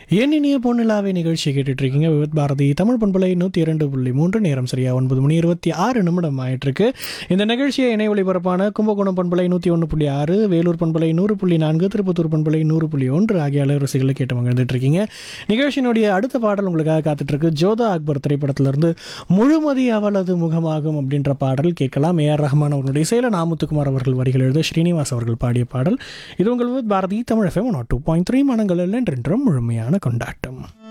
என் இனிய பொன்னிலாவை நிகழ்ச்சி கேட்டுட்டு இருக்கீங்க விவத் பாரதி தமிழ் பண்பலை நூற்றி இரண்டு புள்ளி மூன்று நேரம் சரியா ஒன்பது மணி இருபத்தி ஆறு நிமிடம் ஆயிட்டிருக்கு இந்த நிகழ்ச்சியை இணை ஒளிபரப்பான கும்பகோணம் பண்பலை நூற்றி ஒன்று புள்ளி ஆறு வேலூர் பண்பலை நூறு புள்ளி நான்கு திருப்பத்தூர் பண்பலை நூறு புள்ளி ஒன்று ஆகிய அலைவரிசைகளை கேட்டு மகிழ்ந்துட்டு இருக்கீங்க நிகழ்ச்சியினுடைய அடுத்த பாடல் உங்களுக்காக காத்துட்டு இருக்கு ஜோதா அக்பர் திரைப்படத்திலிருந்து முழுமதி அவளது முகமாகும் அப்படின்ற பாடல் கேட்கலாம் ஏஆர் ரஹ்மான் அவர்களுடைய இசையில் நாமுத்துக்குமார் அவர்கள் வரிகள் எழுத ஸ்ரீனிவாஸ் அவர்கள் பாடிய பாடல் இது உங்கள் Vividh Bharati Tamil FM two point three மனங்களில் என்றென்றும் முழுமையான கொண்டாட்டம்